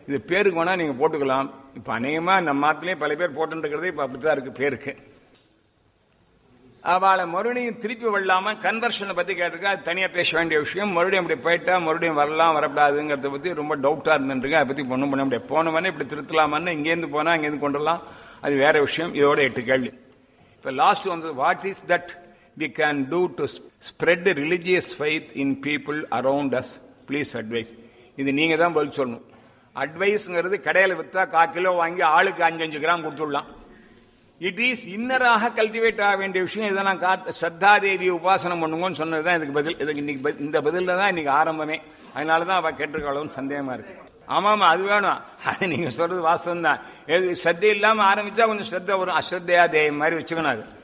இது பேருக்கு வேணா நீங்க போட்டுக்கலாம் இப்ப அநேகமா நம்ம நாட்டிலேயே பல பேர் போட்டுருக்கிறது இப்ப அப்படித்தான் இருக்கு பேருக்கு அவளை மறுபடியும் திருப்பி வரலாம கன்வர்ஷனை பத்தி கேட்டிருக்கா அது தனியா பேச வேண்டிய விஷயம் மறுபடியும் அப்படி போயிட்டா மறுபடியும் வரலாம் வரக்கூடாதுங்கிறத பத்தி ரொம்ப டவுட்டா இருந்துருக்கு அதை பத்தி ஒண்ணும் பண்ண முடியாது போனவனே இப்படி திருத்தலாமான்னு இங்கேருந்து போனா இங்கேருந்து கொண்டு வரலாம் அது வேற விஷயம் இதோட எட்டு கேள்வி இப்ப லாஸ்ட் வந்து what is that we can do to spread religious faith in people around us please advise இது நீங்க தான் பதில் சொல்லணும் அட்வைஸ்ங்கிறது கடையில் வித்தா கா கிலோ வாங்கி ஆளுக்கு அஞ்சு அஞ்சு கிராம் கொடுத்துடலாம் இட் இஸ் இன்னராக கல்டிவேட் ஆக வேண்டிய விஷயம் இதை நான் காத்து ஸ்ரத்தாதேவி உபாசனம் பண்ணுங்கன்னு சொன்னது தான் இதுக்கு பதில் இதுக்கு இன்னைக்கு பதில்- இந்த பதிலில் தான் இன்னைக்கு ஆரம்பமே அதனால தான் அவள் கேட்டிருக்காளோன்னு சந்தேகமா இருக்கு ஆமாமா அது வேணும் அது நீங்க சொல்றது வாஸ்தவம் தான் எது ஸ்ரத்தை இல்லாம ஆரம்பிச்சா கொஞ்சம் ஸ்ரத்த வரும் அஸ்ரத்தையா தேயம் மாதிரி வச்சுக்கணும் அது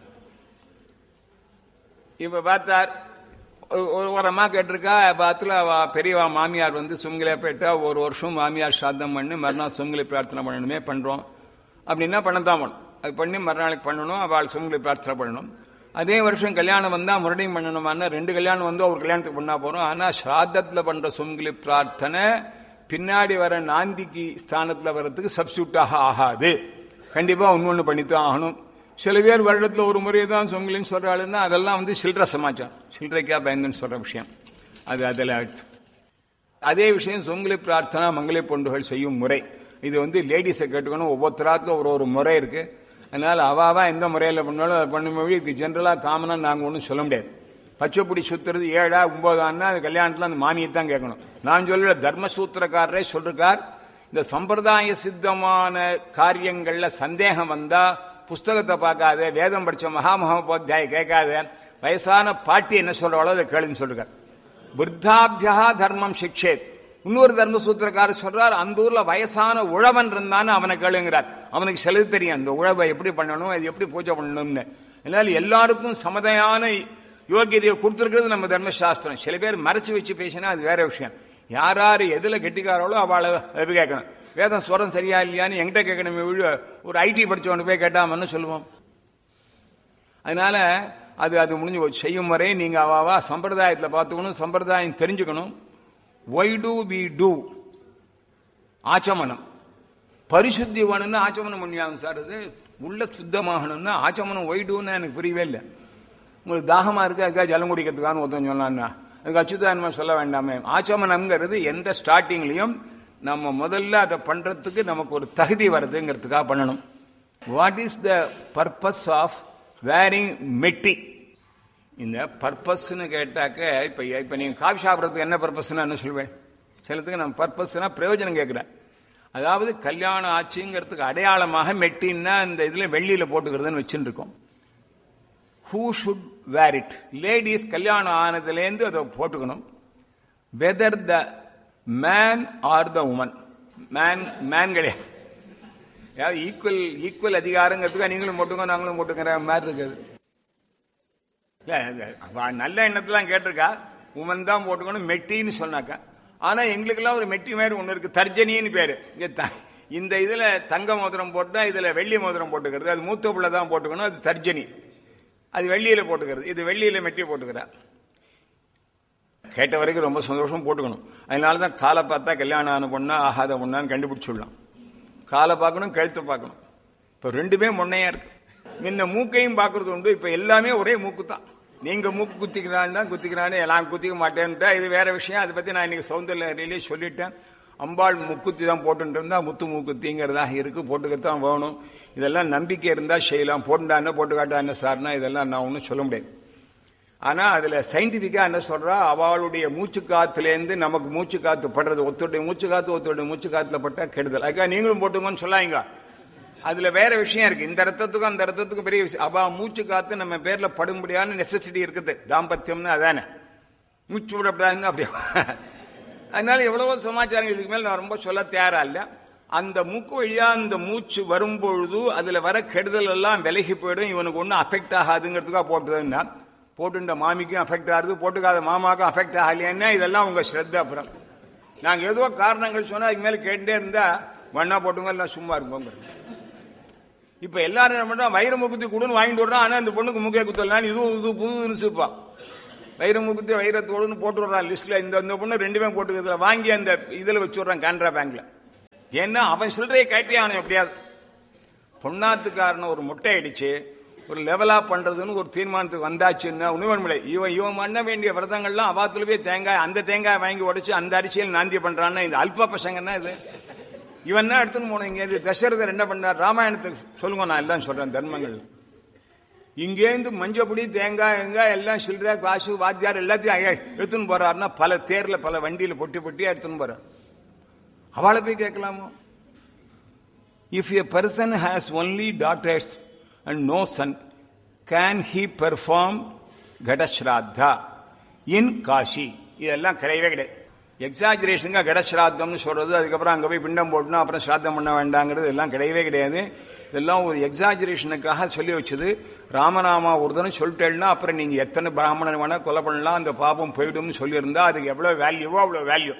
இப்ப பார்த்தார் ஒரு- ஒரு ஒரு அம்மா கேட்டிருக்கா பாத்துல அவ பெரியவா மாமியார் வந்து சுங்கிலே போயிட்டா ஒரு வருஷம் மாமியார் சாத்தம் பண்ணி மறுநாள் சுங்கிலி பிரார்த்தனை பண்ணணுமே பண்றோம் அப்படின்னா பண்ணத்தான் பண்ணணும் அது பண்ணி மறுநாளைக்கு பண்ணணும் அவள் சுங்கிலி பிரார்த்தனை பண்ணணும் அதே வருஷம் கல்யாணம் வந்தா மறுபடியும் பண்ணணுமான்னா ரெண்டு கல்யாணம் வந்து ஒரு கல்யாணத்துக்கு பண்ணா போறோம் ஆனா ஸ்ராத்தத்துல பண்ற சுங்கிலி பிரார்த்தனை பின்னாடி வர நாந்திக்கு ஸ்தானத்துல வர்றதுக்கு சப்ஸ்டியூட்டாக ஆகாது கண்டிப்பா ஒன்னு ஒண்ணு பண்ணித்தான் ஆகணும் சில பேர் வருடத்துல ஒரு முறை தான் சொங்கலின்னு சொல்றாளுன்னா அதெல்லாம் வந்து சில்லற சமாச்சாரம் சில்லறைக்கா பயந்துன்னு சொல்ற விஷயம் அது அதில் அடுத்து அதே விஷயம் சொங்கலி பிரார்த்தனா மங்களி பொண்டுகள் செய்யும் முறை இது வந்து லேடிஸை கேட்டுக்கணும் ஒவ்வொருத்தராத்துக்கும் ஒரு ஒரு முறை இருக்கு அதனால அவாவா எந்த முறையில் பண்ணாலும் அதை பண்ணும்போது இதுக்கு ஜென்ரலாக காமனாக நாங்கள் ஒன்றும் சொல்ல முடியாது பச்சைப்பொடி சுத்துறது ஏழா ஒன்பதான்னா அது கல்யாணத்தில் அந்த மாமியை தான் கேட்கணும் நான் சொல்ல தர்மசூத்திரக்காரரே சொல்றார் இந்த சம்பிரதாய சித்தமான காரியங்கள்ல சந்தேகம் வந்தா புஸ்தகத்தை பார்க்காத வேதம் படிச்ச மகாமகோபாத்தியாய கேட்காத வயசான பாட்டி என்ன சொல்றாளோ அதை கேளுன்னு சொல்றார் விருத்தாபியா தர்மம் சிக்ஷேத் இன்னொரு தர்ம சூத்திரக்காரர் சொல்றார் அந்த ஊர்ல வயசான உழவன் இருந்தான்னு அவனை கேளுங்கிறார் அவனுக்கு செலவு தெரியும் அந்த உழவை எப்படி பண்ணணும் அது எப்படி பூஜை பண்ணணும்னு அதனால எல்லாருக்கும் சமதையான யோகியதையை கொடுத்துருக்கிறது நம்ம தர்மசாஸ்திரம் சில பேர் மறைச்சு வச்சு பேசினா அது வேற விஷயம் யார் யார் எதுல கெட்டிக்காரங்களோ அவளை அதை கேட்கணும் வேதம் ஸ்வரம் சரியா இல்லையான்னு என்கிட்ட கேட்கணுமே ஒழிய ஒரு ஐடி படிச்சவனு போய் கேட்டா அவன் என்ன சொல்லுவோம் அதனால அது அது முடிஞ்சு போச்சு செய்யும் முறை நீங்க அவாவா சம்பிரதாயத்தில் பார்த்துக்கணும் சம்பிரதாயம் தெரிஞ்சுக்கணும் ஒய் டு வி டூ ஆச்சமனம் பரிசுத்தி வேணும்னு ஆச்சமனம் பண்ணியாங்க சார் அது உள்ள சுத்தமாகணும்னா ஆச்சமனம் ஒய் டூன்னு எனக்கு புரியவே இல்லை உங்களுக்கு தாகமா இருக்கு அதுக்காக ஜலம் குடிக்கிறதுக்கான ஒருத்தன் சொன்னான்னா அதுக்கு அச்சுதான்மா சொல்ல வேண்டாமே ஆச்சமனம்ங்கிறது எந்த ஸ்டார்டிங்லயும் நம்ம முதல்ல அதை பண்றதுக்கு நமக்கு ஒரு தகுதி வருதுங்கிறதுக்காக பண்ணணும் what is the purpose of wearing metti இந்த பர்பஸ்ன்னு கேட்டாக்க இப்ப இப்ப நீங்க காஃபி சாப்பிட்றதுக்கு என்ன பர்பஸ்னா என்ன சொல்வேன் சிலத்துக்கு நான் பர்பஸ்னா பிரயோஜனம் கேட்கிறேன் அதாவது கல்யாணம் ஆச்சுங்கிறதுக்கு அடையாளமாக மெட்டின்னா இந்த இதுல வெள்ளியில போட்டுக்கிறதுன்னு வச்சுட்டு இருக்கோம் who should wear it ladies கல்யாணம் ஆனதுலேருந்து அதை போட்டுக்கணும் whether the man or the woman man man கிடையாது அதாவது ஈக்குவல் ஈக்குவல் அதிகாரங்கிறதுக்கு நீங்களும் போட்டுங்க நாங்களும் போட்டுக்கிற மாதிரி இருக்குது இல்ல, இல்ல, அவ நல்ல எண்ணத்தெல்லாம் கேட்டிருக்கா உமன் தான் போட்டுக்கணும் மெட்டின்னு சொன்னாக்கா ஆனா எங்களுக்கெல்லாம் ஒரு மெட்டி மாதிரி ஒண்ணு இருக்கு தர்ஜனின்னு பேரு இங்க த- இந்த இதுல தங்க மோதிரம் போட்டா இதுல வெள்ளி மோதிரம் போட்டுக்கிறது அது மூத்த புள்ள தான் போட்டுக்கணும் அது தர்ஜனி அது வெள்ளியில போட்டுக்கிறது இது வெள்ளியில மெட்டி போட்டுக்கிறா கேட்ட வரைக்கும் ரொம்ப சந்தோஷம் போட்டுக்கணும் அதனால தான் காலை பார்த்தா கல்யாணம் ஆன பொண்ணா ஆகாத பொண்ணான்னு கண்டுபிடிச்சுடலாம் காலை பார்க்கணும் கழுத்தை பார்க்கணும் இப்ப ரெண்டுமே முன்னையா இருக்கு முன்ன மூக்கையும் பார்க்கறது உண்டு இப்ப எல்லாமே ஒரே மூக்கு தான் நீங்க மூக்கு குத்திக்கிறான்னா குத்திக்கிறான்னு நான் குத்திக்க மாட்டேன்ட்டா இது வேற விஷயம் அதை பத்தி நான் இன்னைக்கு சௌந்தர்யிலேயே சொல்லிட்டேன் அம்பாள் முக்குத்தி தான் போட்டுட்டு இருந்தா முத்து மூக்குத்திங்கிறதா இருக்கு போட்டுக்கத்தான் வேணும் இதெல்லாம் நம்பிக்கை இருந்தா செய்யலாம் போட்டுண்டா என்ன போட்டு காட்டா என்ன சார்னா இதெல்லாம் நான் ஒன்றும் சொல்ல முடியாது ஆனா அதுல சயின்டிபிக்கா என்ன சொல்றா அவளுடைய மூச்சு காத்துலேருந்து நமக்கு மூச்சு காத்து படுறது ஒருத்தருடைய மூச்சு காத்து ஒருத்தருடைய மூச்சு காத்துல பட்டா கெடுதல் அதுக்காக நீங்களும் போட்டுங்கன்னு சொல்லாங்க அதுல வேற விஷயம் இருக்கு இந்த ரத்தத்துக்கும் அந்த ரத்தத்துக்கும் பெரிய விஷயம் அவ மூச்சு காத்து நம்ம பேர்ல படும்படியான நெசசிட்டி இருக்குது தாம்பத்தியம்னு அதானே மூச்சு விடப்படாதுன்னு அப்படியே அதனால எவ்வளவோ சமாச்சாரம் இதுக்கு மேல நான் ரொம்ப சொல்ல தயாரா இல்ல அந்த மூக்கு வழியா அந்த மூச்சு வரும்பொழுது அதுல வர கெடுதல் எல்லாம் விலகி போயிடும் இவனுக்கு ஒன்றும் அஃபெக்ட் ஆகாதுங்கிறதுக்காக போட்டதுன்னா போட்டுண்ட மாமிக்கும் அஃபெக்ட் ஆகுது போட்டுக்காத மாமாக்கும் அஃபெக்ட் ஆகலையான்னா இதெல்லாம் உங்க ஸ்ரத்த அப்புறம் நாங்க ஏதோ காரணங்கள் சொன்னா அதுக்கு மேல கேட்டுட்டே இருந்தா மண்ணா போட்டுங்க எல்லாம் சும்மா இருப்போங்க இப்ப எல்லாரும் என்ன பண்றா வைர முக்குத்தி கொடுன்னு வாங்கிட்டு விடுறான் ஆனா இந்த பொண்ணுக்கு முக்கிய குத்தலாம் இதுவும் இது புதுன்னு சூப்பா வைர முக்குத்தி வைரத்தோடுன்னு போட்டு விடுறான் லிஸ்ட்ல இந்த இந்த பொண்ணு ரெண்டுமே போட்டுக்கிறதுல வாங்கி அந்த இதுல வச்சு விடுறான் கேனரா பேங்க்ல ஏன்னா அவன் சில்லறையை கட்டி அவனை எப்படியாவது பொண்ணாத்துக்காரன ஒரு முட்டை அடிச்சு ஒரு லெவலா பண்றதுன்னு ஒரு தீர்மானத்துக்கு வந்தாச்சுன்னா உணவன் முறை இவன் இவன் பண்ண வேண்டிய விரதங்கள்லாம் அவாத்துல போய் தேங்காய் அந்த தேங்காய் வாங்கி உடைச்சு அந்த அரிசியில் நாந்தி பண்றான்னா இந்த அல்ப பசங்கன்னா இது இவன் என்ன எடுத்துன்னு போனோம் இங்க இது தசரதர் என்ன பண்ணார் ராமாயணத்துக்கு சொல்லுங்க நான் எல்லாம் சொல்றேன் தர்மங்கள் இங்கேருந்து மஞ்சப்பொடி தேங்காய் வெங்காய் எல்லாம் சில்லற காசு வாத்தியார் எல்லாத்தையும் ஐயா எடுத்துன்னு போறாருன்னா பல தேர்ல பல வண்டியில பொட்டி பொட்டியா எடுத்துன்னு போறார் அவளை போய் கேட்கலாமோ if a person has only daughters and no son can he perform kadashraddha in Kashi இதெல்லாம் கிடையவே கிடையாது எக்ஸாஜரேஷனுங்க கடஸ்ராத்தம்னு சொல்றது அதுக்கப்புறம் அங்கே போய் பிண்டம் போடணும் அப்புறம் ஸ்ராத்தம் பண்ண வேண்டாங்கிறது எல்லாம் கிடையவே கிடையாது இதெல்லாம் ஒரு எக்ஸாஜரேஷனுக்காக சொல்லி வச்சது ராமநாமா ஒருத்தனும் சொல்லிட்டேன்னா அப்புறம் நீங்க எத்தனை பிராமணன் வேணா கொலை பண்ணலாம் அந்த பாபம் போயிடும்னு சொல்லியிருந்தா அதுக்கு எவ்வளவு வேல்யூவோ அவ்வளவு வேல்யூ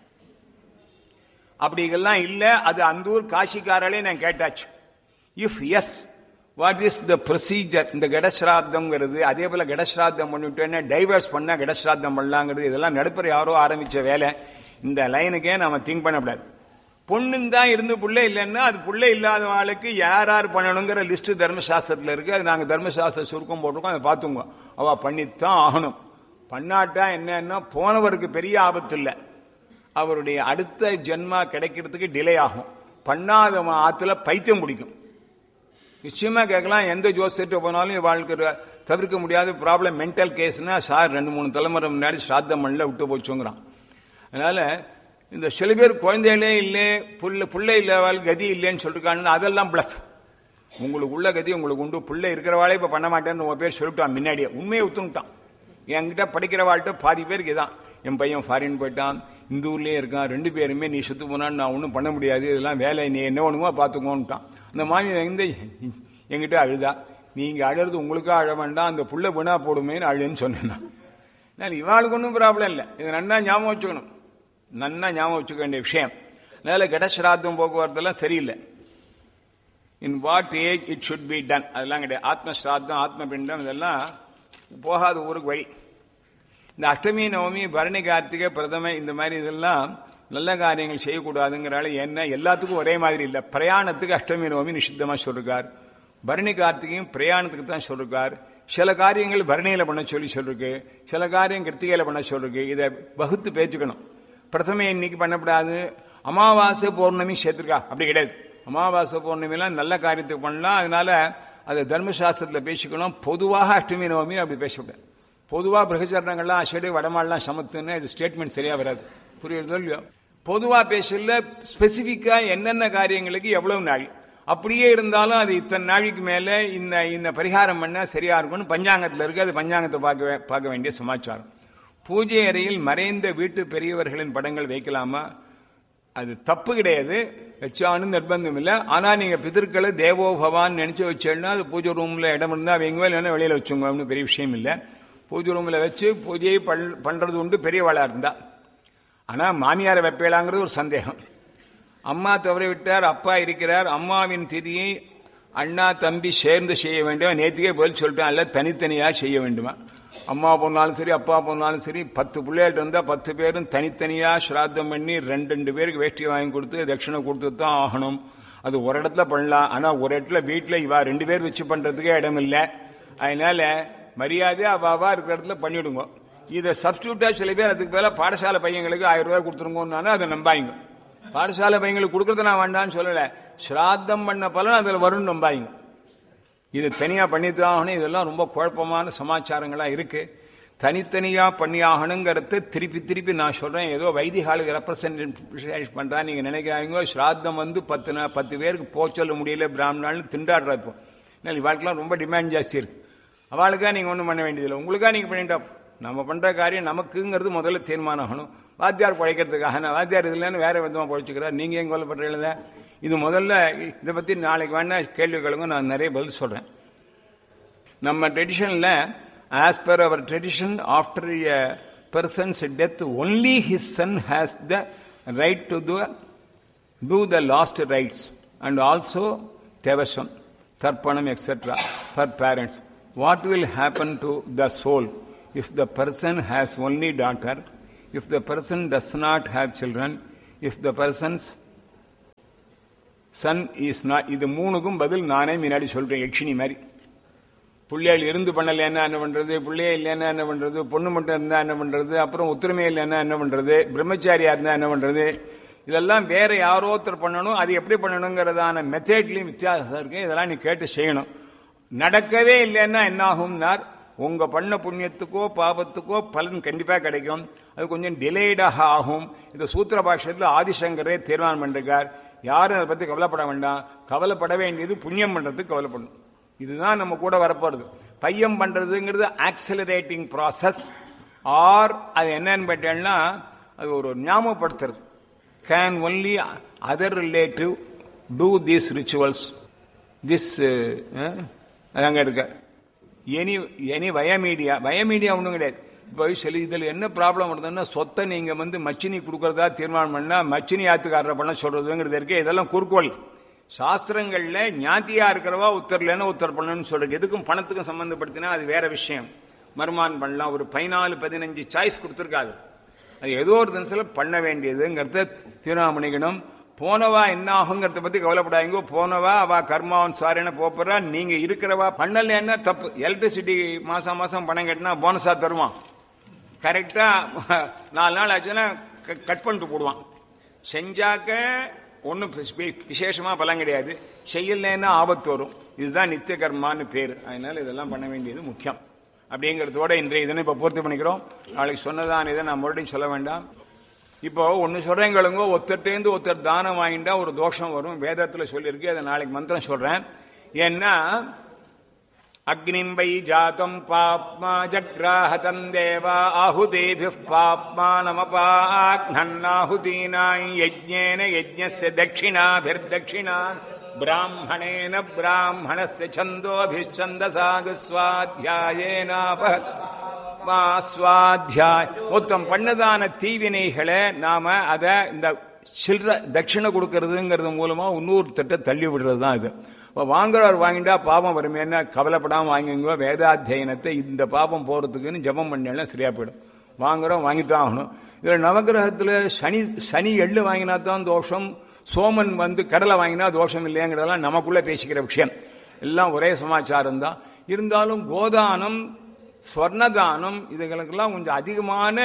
அப்படிங்கெல்லாம் இல்ல அது அந்த ஊர் காசிக்காராலே நான் கேட்டாச்சு if yes what is the procedure இந்த கடஸ்ராத்தம்ங்கிறது அதே போல கடஸ்ராத்தம் பண்ணிவிட்டேன்னா டைவர்ஸ் பண்ணா கடஸ்ராத்தம் பண்ணலாங்கிறது இதெல்லாம் நடுப்புற யாரோ ஆரம்பிச்ச வேலை இந்த லைனுக்கே நாம திங்க் பண்ணக்கூடாது பொண்ணுன்னு தான் இருந்து புள்ள இல்லைன்னா அது புள்ள இல்லாத ஆளுக்கு யார் யார் பண்ணணுங்கிற லிஸ்ட் தர்மசாஸ்திரத்தில் இருக்கு அது நாங்கள் தர்மசாஸ்திர சுருக்கம் போட்டிருக்கோம் அதை பார்த்துங்க அவ பண்ணித்தான் ஆகணும் பண்ணாட்டா என்னன்னா போனவருக்கு பெரிய ஆபத்து இல்லை அவருடைய அடுத்த ஜென்மா கிடைக்கிறதுக்கு டிலே ஆகும் பண்ணாத ஆத்துல பைத்தியம் பிடிக்கும் நிச்சயமா கேட்கலாம் எந்த ஜோசியத்தை போனாலும் வாழ்க்கை தவிர்க்க முடியாத ப்ராப்ளம் மென்டல் கேஸ்னா சார் ரெண்டு மூணு தலைமுறை முன்னாடி ஸ்ராத்தம் மண்ணில் விட்டு போச்சுங்கிறான் அதனால இந்த சில பேர் குழந்தைகளே இல்லை புள்ள புள்ளை இல்லாத கதி இல்லைன்னு சொல்லிருக்காங்க அதெல்லாம் பிளஃப் உங்களுக்கு உள்ள கதி உங்களுக்கு உண்டு புள்ள இருக்கிறவாளே இப்ப பண்ண மாட்டேன்னு உங்க பேர் சொல்லிட்டான் முன்னாடியே உண்மையை ஒத்துனுட்டான் என்கிட்ட படிக்கிறவாள்கிட்ட பாதி பேருக்கு இதான் என் பையன் ஃபாரின் போயிட்டான் இந்த ஊர்லயே இருக்கான் ரெண்டு பேருமே நீ சுத்து போனான்னு நான் ஒன்றும் பண்ண முடியாது இதெல்லாம் வேலை நீ என்ன வேணுமோ பார்த்துக்கோன்ட்டான் அந்த மாதிரி எங்க என்கிட்ட அழுதா நீங்க அழுறது உங்களுக்கா அழ வேண்டாம் அந்த புள்ள வீணா போடுமேன்னு அழுன்னு சொன்னேன் நான் இவாளுக்கு ஒன்றும் ப்ராப்ளம் இல்லை இது நன்னா ஞாபகம் வச்சுக்கணும் நன்னா ஞாபகம் வச்சுக்க வேண்டிய விஷயம் அதனால கடஸ்ராத்தம் போக்குவரத்தெல்லாம் சரியில்லை in what age it should be done அதெல்லாம் கிடையாது ஆத்ம ஸ்ராத்தம் ஆத்ம பிண்டம் இதெல்லாம் போகாத ஊருக்கு வழி இந்த அஷ்டமி நவமி பரணி கார்த்திகை பிரதமை இந்த மாதிரி இதெல்லாம் நல்ல காரியங்கள் செய்யக்கூடாதுங்கிறால என்ன எல்லாத்துக்கும் ஒரே மாதிரி இல்லை பிரயாணத்துக்கு அஷ்டமி நவமி நிஷித்தமாக சொல்லிருக்கார் பரணி கார்த்திகையும் பிரயாணத்துக்கு தான் சொல்லிருக்கார் சில காரியங்கள் பரணியில பண்ண சொல்லி சொல்லிருக்கு சில காரியம் கிருத்திகையில பண்ண சொல்லிருக்கு இதை வகுத்து பேச்சுக்கணும் பிரதமை இன்னைக்கு பண்ணக்கூடாது அமாவாசை பௌர்ணமி சேர்த்துருக்கா அப்படி கிடையாது அமாவாசை பௌர்ணமிலாம் நல்ல காரியத்துக்கு பண்ணலாம் அதனால அதை தர்மசாஸ்திரத்தில் பேசிக்கணும் பொதுவாக அஷ்டமி நவமி அப்படி பேசக்கூடாது பொதுவாக பிரகச்சரணங்கள்லாம் அஷடு வடமாடலாம் சமத்துன்னு இது ஸ்டேட்மெண்ட் சரியா வராது புரியுறதோ இல்லையோ பொதுவாக பேசல ஸ்பெசிஃபிக்கா என்னென்ன காரியங்களுக்கு எவ்வளவு நாள் அப்படியே இருந்தாலும் அது இத்தனை நாளைக்கு மேல இந்த இந்த பரிகாரம் பண்ண சரியா இருக்கும்னு பஞ்சாங்கத்தில் இருக்கு அது பஞ்சாங்கத்தை பார்க்க வே- பார்க்க வேண்டிய சமாச்சாரம் பூஜை அறையில் மறைந்த வீட்டு பெரியவர்களின் படங்கள் வைக்கலாமா அது தப்பு கிடையாது வச்சானு நிர்பந்தம் இல்லை ஆனா நீங்க பிதற்களை தேவோ பவான் நினைச்சு வச்சேன்னா அது பூஜை ரூம்ல இடம் இருந்தா வைங்க இல்லைன்னா வெளியில வச்சுங்க ஒன்றும் பெரிய விஷயம் இல்லை பூஜை ரூம்ல வச்சு பூஜையை பண்- பண்றது உண்டு பெரியவாளா இருந்தா ஆனா மாமியாரை வைப்பேலாங்கிறது ஒரு சந்தேகம் அம்மா தவறி விட்டார் அப்பா இருக்கிறார் அம்மாவின் திதியை அண்ணா தம்பி சேர்ந்து செய்ய வேண்டும் நேத்திக்கே பதில் சொல்லிட்டேன் அல்ல தனித்தனியா செய்ய வேண்டுமா அம்மா போனாலும் சரி அப்பா போனாலும் சரி பத்து பிள்ளைகள் இருந்தா பத்து பேரும் தனித்தனியா ஸ்ராத்தம் பண்ணி ரெண்டு ரெண்டு பேருக்கு வேஷ்டி வாங்கி கொடுத்து தட்சிணை கொடுத்து தான் ஆகணும் அது ஒரு இடத்துல பண்ணலாம் ஆனா ஒரு இடத்துல வீட்டுல இவா ரெண்டு பேர் வச்சு பண்றதுக்கே இடம் இல்லை அதனால மரியாதை அவாவா இருக்கிற இடத்துல பண்ணிவிடுங்க இதை சப்ஸ்டியூட்டா சில பேர் அதுக்கு மேல பாடசாலை பையங்களுக்கு ஆயிரம் ரூபாய் கொடுத்துருங்கன்னு அதை நம்பாங்க பாடசாலை பையங்களுக்கு கொடுக்கறது நான் வேண்டாம்னு சொல்லல ஸ்ராத்தம் பண்ண பலன் அதுல வரும்னு நம்பாங்க இது தனியா பண்ணித்தான் ஆகணும் இதெல்லாம் ரொம்ப குழப்பமான சமாச்சாரங்களா இருக்கு தனித்தனியா பண்ணி ஆகணுங்கிறத திருப்பி திருப்பி நான் சொல்றேன் ஏதோ வைதிகாலுக்கு ரெப்ரசன்ட் பண்றா நீங்க நினைக்கிறாங்க ஸ்ராத்தம் வந்து பத்து நா- பத்து பேருக்கு போக சொல்ல முடியல பிராமணான்னு திண்டாடுறா இப்போ ஏன்னா இவாளுக்கெல்லாம் ரொம்ப டிமாண்ட் ஜாஸ்தி இருக்கு அவளுக்கா நீங்க ஒன்றும் பண்ண வேண்டியதில்லை உங்களுக்கா நீங்க பண்ணிட்டா நம்ம பண்ற காரியம் நமக்குங்கிறது முதல்ல தீர்மானம் ஆகணும் வாத்தியார் பழைக்கிறதுக்காக நான் வாத்தியார் இதுலன்னு வேற விதமா பழைச்சிக்கிறார் நீங்க ஏன் கொல்லப்படுறீங்கள இது முதல்ல இதை பத்தி நாளைக்கு வேணா கேள்வி கேளுங்க நான் நிறைய பதில் சொல்றேன் நம்ம ட்ரெடிஷன்ல as per our tradition after a person's death only his son has the right to the do the last rites and also tevasam, tarpanam, etc. for parents. What will happen to the soul if the person has only daughter, if the person does not have children, if the person's son is not இது மூணுக்கும் பதில் நானே முன்னாடி சொல்றேன் யக்ஷினி மாதிரி பிள்ளைகள் இருந்து பண்ணலைன்னா என்ன பண்றது பிள்ளையே இல்லைன்னா என்ன பண்றது பொண்ணு மட்டும் இருந்தா என்ன பண்றது அப்புறம் ஒத்துரிமை இல்லைன்னா என்ன பண்றது பிரம்மச்சாரியா இருந்தா என்ன பண்றது இதெல்லாம் வேற யாரோ ஒருத்தர் பண்ணணும் அது எப்படி பண்ணணுங்கிறதான மெத்தட்லயும் வித்தியாசம் இருக்கு இதெல்லாம் நீ கேட்டு செய்யணும் நடக்கவே இல்லைன்னா என்ன ஆகும்னார் உங்க பண்ண புண்ணியத்துக்கோ பாபத்துக்கோ பலன் கண்டிப்பா கிடைக்கும் அது கொஞ்சம் டிலேடாக ஆகும் இந்த சூத்திர பாஷ்யத்தில் ஆதிசங்கரே தீர்மானம் பண்ணிருக்கார் யாரும் அதை பத்தி கவலைப்பட வேண்டாம் கவலைப்பட வேண்டியது புண்ணியம் பண்றதுக்கு கவலைப்படணும் இதுதான் நம்ம கூட வரப்போறது பையம் பண்றதுங்கிறது ஆக்சலரேட்டிங் ப்ராசஸ் ஆர் அது என்னன்னு பார்த்தேன்னா அது ஒரு ஞாபகப்படுத்துறது can only other relative do these rituals this அங்க இருக்க எனி எனி வயமீடியா வயமீடியா ஒன்றும் கிடையாது இப்போ சில இதில் என்ன ப்ராப்ளம் வருதுன்னா சொத்தை நீங்கள் வந்து மச்சினி கொடுக்கறதா தீர்மானம் பண்ணால் மச்சினி ஆத்துக்காரரை பண்ண சொல்றதுங்கிறது இருக்கு இதெல்லாம் குறுக்கோள் சாஸ்திரங்கள்ல ஞாத்தியா இருக்கிறவா உத்தரலன்னு உத்தர் பண்ணணும்னு சொல்றது எதுக்கும் பணத்துக்கும் சம்பந்தப்படுத்தினா அது வேற விஷயம் மருமான் பண்ணலாம் ஒரு பதினாலு பதினஞ்சு சாய்ஸ் கொடுத்துருக்காது அது ஏதோ ஒரு தினசில் பண்ண வேண்டியதுங்கிறத தீர்மானம் பண்ணிக்கணும் போனவா என்ன ஆகுங்கிறத பத்தி கவலைப்படாதீங்க போனவா அவ கர்மாவன் சாரின்னு போறா நீங்க இருக்கிறவா பண்ணலன்னா தப்பு எலக்ட்ரிசிட்டி மாசம் மாசம் பணம் கட்டினா போனஸா தருவான் கரெக்டா நாலு நாள் ஆச்சுன்னா கட் பண்ணிட்டு போடுவான் செஞ்சாக்க ஒன்றும் விசேஷமா பலன் கிடையாது செய்யலைன்னா ஆபத்து வரும் இதுதான் நித்திய கர்மான்னு பேர் அதனால இதெல்லாம் பண்ண வேண்டியது முக்கியம் அப்படிங்கிறதோட இன்றைய இதனை இப்போ பூர்த்தி பண்ணிக்கிறோம் நாளைக்கு சொன்னதான் இதை நான் மறுபடியும் சொல்ல வேண்டாம் இப்போ ஒன்று சொல்றேங்களுங்க ஒருத்தர்ட்டேருந்து ஒருத்தர் தானம் வாங்கிட்டா ஒரு தோஷம் வரும் வேதத்தில் சொல்லியிருக்கு அதை நாளைக்கு மந்திரம் சொல்றேன் ஏன்னா அக்னிம் வை ஜாத்தம் பாப்மா ஜக்ராஹதம் தேவா ஆஹுதேபி பாப்மா நமபாக்னாஹுதீனாய் யஜ்ஞேன யஜ்ஞஸ்ய தட்சிணாபிர்தட்சிணா பிராமணேன பிராமணஸ்ய சந்தோபிச்சந்தசாகு ஸ்வாத்தியாயேனாப சுவாத்தியாய் மொத்தம் பண்ணதான தீவினைகளை நாம அத இந்த சில்ற தட்சிணை கொடுக்கறதுங்கிறது மூலமா இன்னொரு திட்ட தள்ளி விடுறது தான் இது வாங்குறவர் வாங்கிட்டா பாபம் வருமேன்னா கவலைப்படாம வாங்கிங்க வேதாத்தியனத்தை இந்த பாபம் போறதுக்குன்னு ஜபம் பண்ணலாம் சரியா போயிடும் வாங்குறோம் வாங்கித்தான் ஆகணும் இதுல நவகிரகத்துல சனி சனி எள்ளு வாங்கினா தான் தோஷம் சோமன் வந்து கடலை வாங்கினா தோஷம் இல்லைங்கிறதெல்லாம் நமக்குள்ள பேசிக்கிற விஷயம் எல்லாம் ஒரே சமாச்சாரம் தான் இருந்தாலும் கோதானம் ஸ்வர்ணதானம் இதுகளுக்கெல்லாம் கொஞ்சம் அதிகமான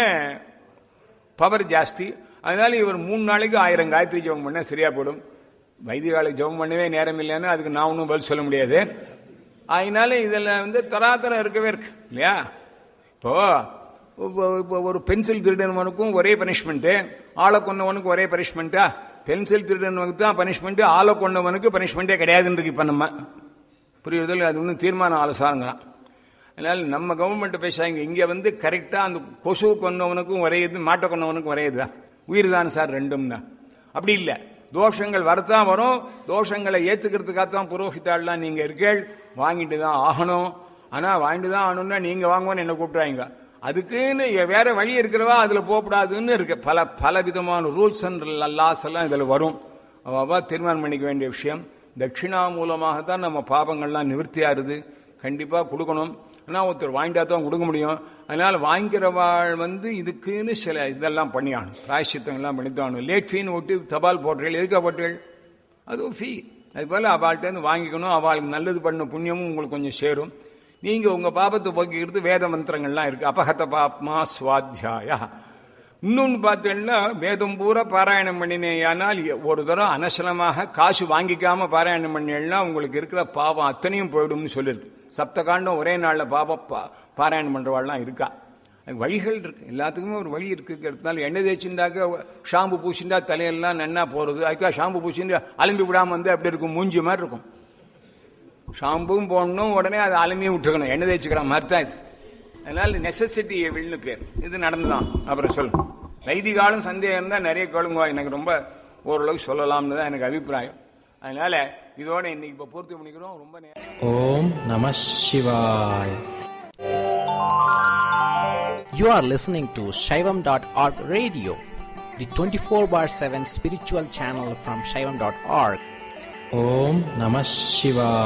பவர் ஜாஸ்தி அதனால இவர் மூணு நாளைக்கு ஆயிரம் காயத்ரி ஜபம் பண்ண சரியா போடும் வைத்தியகாலுக்கு ஜபம் பண்ணவே நேரம் இல்லைன்னு அதுக்கு நான் ஒன்றும் பதில் சொல்ல முடியாது அதனால இதில் வந்து தராதரம் இருக்கவே இருக்கு இல்லையா இப்போ இப்போ ஒரு பென்சில் திருடனவனுக்கும் ஒரே பனிஷ்மெண்ட்டு ஆளை கொண்டவனுக்கு ஒரே பனிஷ்மெண்ட்டா பென்சில் திருடனவனுக்கு தான் பனிஷ்மெண்ட் ஆளை கொண்டவனுக்கு பனிஷ்மெண்ட்டே கிடையாதுன்னு இருக்கு இப்போ நம்ம புரியுறதில் அது ஒன்றும் தீர்மானம் ஆலோசனைங்கிறான் அதனால நம்ம கவர்மெண்ட் பேசாங்க இங்க வந்து கரெக்டா அந்த கொசு கொண்டவனுக்கும் ஒரே இது மாட்டை கொண்டவனுக்கும் ஒரே இதுதான் உயிர் தான் சார் ரெண்டும் தான் அப்படி இல்லை தோஷங்கள் வரத்தான் வரும் தோஷங்களை ஏத்துக்கிறதுக்காகத்தான் புரோஹிதாள்லாம் நீங்க இருக்கேள் வாங்கிட்டு தான் ஆகணும் ஆனா வாங்கிட்டு தான் ஆகணும்னா நீங்க வாங்குவோன்னு என்ன கூப்பிட்டாங்க அதுக்குன்னு வேற வழி இருக்கிறவா அதுல போகக்கூடாதுன்னு இருக்கு பல பல விதமான ரூல்ஸ் அண்ட் லாஸ் எல்லாம் இதுல வரும் அவ தீர்மானம் பண்ணிக்க வேண்டிய விஷயம் தட்சிணா மூலமாகத்தான் நம்ம பாபங்கள்லாம் நிவர்த்தியாருது கண்டிப்பா கொடுக்கணும் ஆனால் ஒருத்தர் வாங்கிட்டா தான் கொடுக்க முடியும் அதனால வாங்கிக்கிறவாள் வந்து இதுக்குன்னு சில இதெல்லாம் பண்ணியாகணும் பிராயசித்தங்கள்லாம் பண்ணித்தாகணும் லேட் ஃபீன்னு விட்டு தபால் போட்டுகள் எதுக்காக போட்டுகள் அதுவும் ஃபீ அது போல் அவள்கிட்ட வாங்கிக்கணும் அவளுக்கு நல்லது பண்ண புண்ணியமும் உங்களுக்கு கொஞ்சம் சேரும் நீங்க உங்க பாபத்தை போக்கிக்கிறது வேத மந்திரங்கள்லாம் இருக்கு அபகத பாப்மா சுவாத்தியாயா இன்னொன்று பார்த்தீங்கன்னா வேதம் பூரா பாராயணம் பண்ணினேயானால் ஒரு தரம் அனசலமாக காசு வாங்கிக்காம பாராயணம் பண்ணினா உங்களுக்கு இருக்கிற பாவம் அத்தனையும் போயிடும்னு சொல்லியிருக்கு சப்த காண்டம் ஒரே நாளில் பாபம் பாராயணம் பண்றவாள்லாம் இருக்கா வழிகள் இருக்கு எல்லாத்துக்குமே ஒரு வழி இருக்குங்கிறதுனால எண்ணெய் தேய்ச்சிண்டாக்க ஷாம்பு பூசிண்டா தலையெல்லாம் நன்னா போறது அதுக்காக ஷாம்பு பூசிண்டு அலம்பி விடாம வந்து அப்படி இருக்கும் மூஞ்சி மாதிரி இருக்கும் ஷாம்பும் போடணும் உடனே அதை அலம்பியும் விட்டுக்கணும் எண்ணெய் தேய்ச்சிக்கிற மாதிரி தான் இது அதனால நெசசிட்டி வில்னு பேர் இது நடந்துதான் அப்புறம் சொல்லு வைதிகாலும் சந்தேகம் இருந்தால் நிறைய கேளுங்க எனக்கு ரொம்ப ஓரளவுக்கு சொல்லலாம்னு தான் எனக்கு அபிப்பிராயம் அதனால இதோட இன்னைக்கு இப்போ பூர்த்தி பண்ணிக்கிறோம் ரொம்ப ஓம் நம சிவாய் You are listening to Shaivam.org radio, the 24 bar 7 spiritual channel from Shaivam.org. ஓம் நம சிவாய்